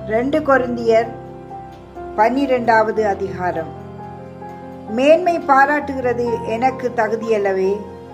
ரெண்டு கொரிந்தியர் பன்னிரெண்டாவது அதிகாரம் மேன்மை பாராட்டுகிறது எனக்கு தகுதியல்லவே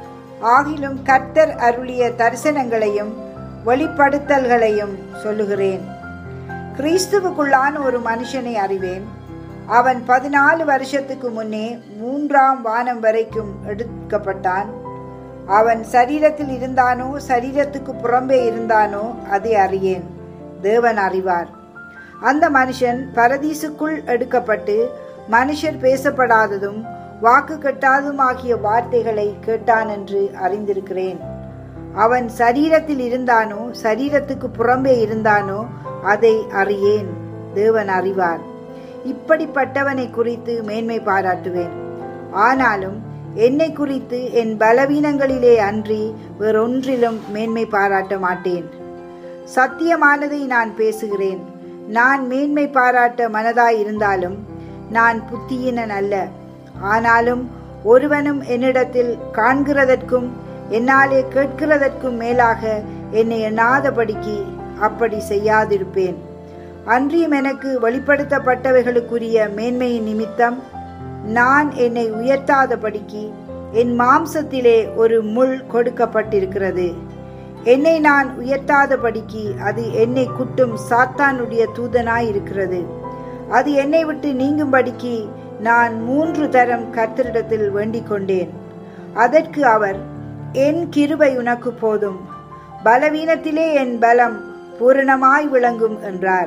ஆகிலும் கர்த்தர் அருளிய தரிசனங்களையும் வெளிப்படுத்தல்களையும் சொல்லுகிறேன் கிறிஸ்துவுக்குள்ளான ஒரு மனுஷனை அறிவேன் அவன் பதினாலு வருஷத்துக்கு முன்னே மூன்றாம் வானம் வரைக்கும் எடுக்கப்பட்டான் அவன் சரீரத்தில் இருந்தானோ சரீரத்துக்கு புறம்பே இருந்தானோ அதை அறியேன் தேவன் அறிவார் அந்த மனுஷன் பரதீசுக்குள் எடுக்கப்பட்டு மனுஷர் பேசப்படாததும் வாக்கு கட்டாதுமாகிய வார்த்தைகளை கேட்டான் என்று அறிந்திருக்கிறேன் அவன் சரீரத்தில் இருந்தானோ சரீரத்துக்கு புறம்பே இருந்தானோ அதை அறியேன் தேவன் அறிவார் இப்படிப்பட்டவனை குறித்து மேன்மை பாராட்டுவேன் ஆனாலும் என்னை குறித்து என் பலவீனங்களிலே அன்றி வேறொன்றிலும் மேன்மை பாராட்ட மாட்டேன் சத்தியமானதை நான் பேசுகிறேன் நான் மேன்மை பாராட்ட மனதாய் இருந்தாலும் நான் புத்தியினன் அல்ல ஆனாலும் ஒருவனும் என்னிடத்தில் காண்கிறதற்கும் என்னாலே கேட்கிறதற்கும் மேலாக என்னை எண்ணாதபடிக்கு அப்படி செய்யாதிருப்பேன் அன்றியும் எனக்கு வெளிப்படுத்தப்பட்டவைகளுக்குரிய மேன்மையின் நிமித்தம் நான் என்னை உயர்த்தாதபடிக்கு என் மாம்சத்திலே ஒரு முள் கொடுக்கப்பட்டிருக்கிறது என்னை நான் உயர்த்தாதபடிக்கு அது என்னை குட்டும் சாத்தானுடைய தூதனாய் இருக்கிறது அது என்னை விட்டு நீங்கும்படிக்கு நான் மூன்று தரம் கர்த்தரிடத்தில் வேண்டிக் கொண்டேன் அதற்கு அவர் என் கிருபை உனக்கு போதும் பலவீனத்திலே என் பலம் பூரணமாய் விளங்கும் என்றார்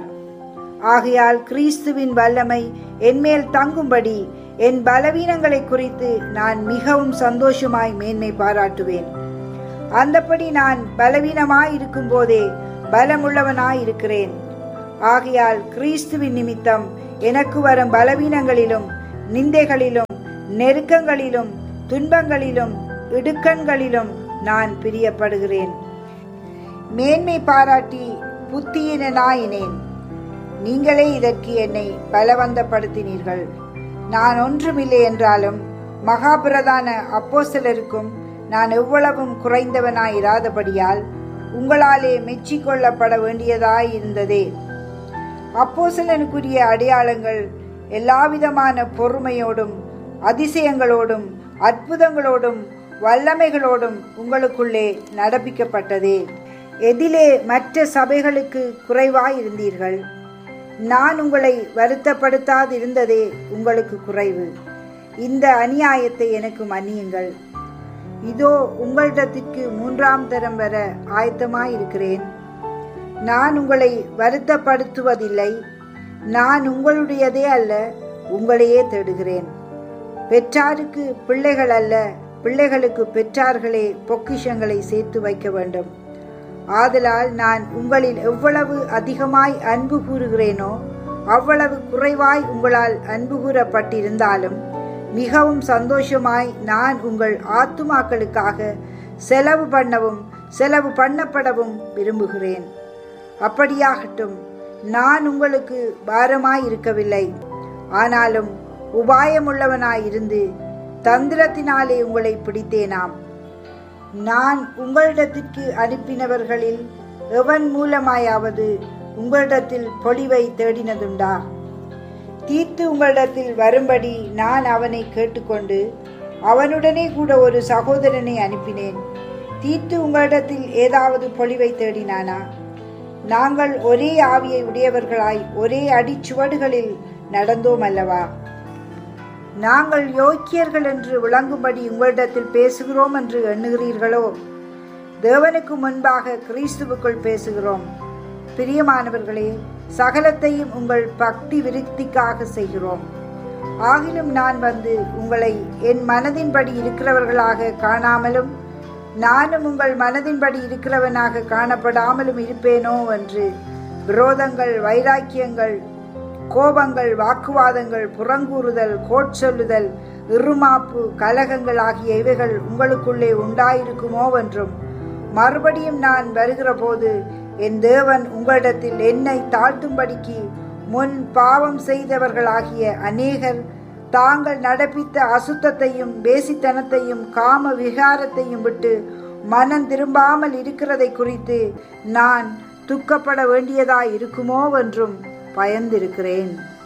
ஆகையால் கிறிஸ்துவின் வல்லமை என்மேல் தங்கும்படி என் பலவீனங்களை குறித்து நான் மிகவும் சந்தோஷமாய் மேன்மை பாராட்டுவேன் அந்தப்படி நான் பலவீனமாய் இருக்கும் போதே பலமுள்ளவனாய் இருக்கிறேன் ஆகையால் கிறிஸ்துவின் நிமித்தம் எனக்கு வரும் பலவீனங்களிலும் நிந்தைகளிலும் நெருக்கங்களிலும் துன்பங்களிலும் இடுக்கண்களிலும் நான் பிரியப்படுகிறேன் மேன்மை பாராட்டி புத்தியினாயினேன் நீங்களே இதற்கு என்னை பலவந்தப்படுத்தினீர்கள் நான் ஒன்றுமில்லை என்றாலும் மகாபிரதான அப்போஸ்தலருக்கும் நான் எவ்வளவும் குறைந்தவனாயிராதபடியால் உங்களாலே மெச்சிக்கொள்ளப்பட வேண்டியதாய் இருந்ததே அப்போசலனுக்குரிய அடையாளங்கள் எல்லாவிதமான பொறுமையோடும் அதிசயங்களோடும் அற்புதங்களோடும் வல்லமைகளோடும் உங்களுக்குள்ளே நடப்பிக்கப்பட்டதே எதிலே மற்ற சபைகளுக்கு குறைவாயிருந்தீர்கள் நான் உங்களை வருத்தப்படுத்தாதிருந்ததே உங்களுக்கு குறைவு இந்த அநியாயத்தை எனக்கு மன்னியுங்கள் இதோ உங்களிடத்திற்கு மூன்றாம் தரம் வர ஆயத்தமாயிருக்கிறேன் நான் உங்களை வருத்தப்படுத்துவதில்லை நான் உங்களுடையதே அல்ல உங்களையே தேடுகிறேன் பெற்றாருக்கு பிள்ளைகள் அல்ல பிள்ளைகளுக்கு பெற்றார்களே பொக்கிஷங்களை சேர்த்து வைக்க வேண்டும் ஆதலால் நான் உங்களில் எவ்வளவு அதிகமாய் அன்பு கூறுகிறேனோ அவ்வளவு குறைவாய் உங்களால் அன்பு கூறப்பட்டிருந்தாலும் மிகவும் சந்தோஷமாய் நான் உங்கள் ஆத்துமாக்களுக்காக செலவு பண்ணவும் செலவு பண்ணப்படவும் விரும்புகிறேன் அப்படியாகட்டும் நான் உங்களுக்கு பாரமாய் இருக்கவில்லை ஆனாலும் உபாயமுள்ளவனாயிருந்து தந்திரத்தினாலே உங்களை பிடித்தேனாம் நான் உங்களிடத்திற்கு அனுப்பினவர்களில் எவன் மூலமாயாவது உங்களிடத்தில் பொலிவை தேடினதுண்டா தீர்த்து உங்களிடத்தில் வரும்படி நான் அவனை கேட்டுக்கொண்டு அவனுடனே கூட ஒரு சகோதரனை அனுப்பினேன் தீர்த்து உங்களிடத்தில் ஏதாவது பொலிவை தேடினானா நாங்கள் ஒரே ஆவியை உடையவர்களாய் ஒரே அடிச்சுவடுகளில் நடந்தோம் அல்லவா நாங்கள் யோக்கியர்கள் என்று விளங்கும்படி உங்களிடத்தில் பேசுகிறோம் என்று எண்ணுகிறீர்களோ தேவனுக்கு முன்பாக கிறிஸ்துவுக்குள் பேசுகிறோம் பிரியமானவர்களே சகலத்தையும் உங்கள் பக்தி விருத்திக்காக செய்கிறோம் ஆகிலும் நான் வந்து உங்களை என் மனதின்படி இருக்கிறவர்களாக காணாமலும் நானும் உங்கள் மனதின்படி இருக்கிறவனாக காணப்படாமலும் இருப்பேனோ என்று விரோதங்கள் வைராக்கியங்கள் கோபங்கள் வாக்குவாதங்கள் புறங்கூறுதல் கோட்சொல்லுதல் இருமாப்பு கலகங்கள் ஆகிய இவைகள் உங்களுக்குள்ளே உண்டாயிருக்குமோ என்றும் மறுபடியும் நான் வருகிற போது என் தேவன் உங்களிடத்தில் என்னை தாழ்த்தும்படிக்கு முன் பாவம் செய்தவர்களாகிய அநேகர் தாங்கள் நடப்பித்த அசுத்தத்தையும் பேசித்தனத்தையும் காம விகாரத்தையும் விட்டு மனம் திரும்பாமல் இருக்கிறதை குறித்து நான் துக்கப்பட வேண்டியதாய் இருக்குமோ என்றும் பயந்திருக்கிறேன்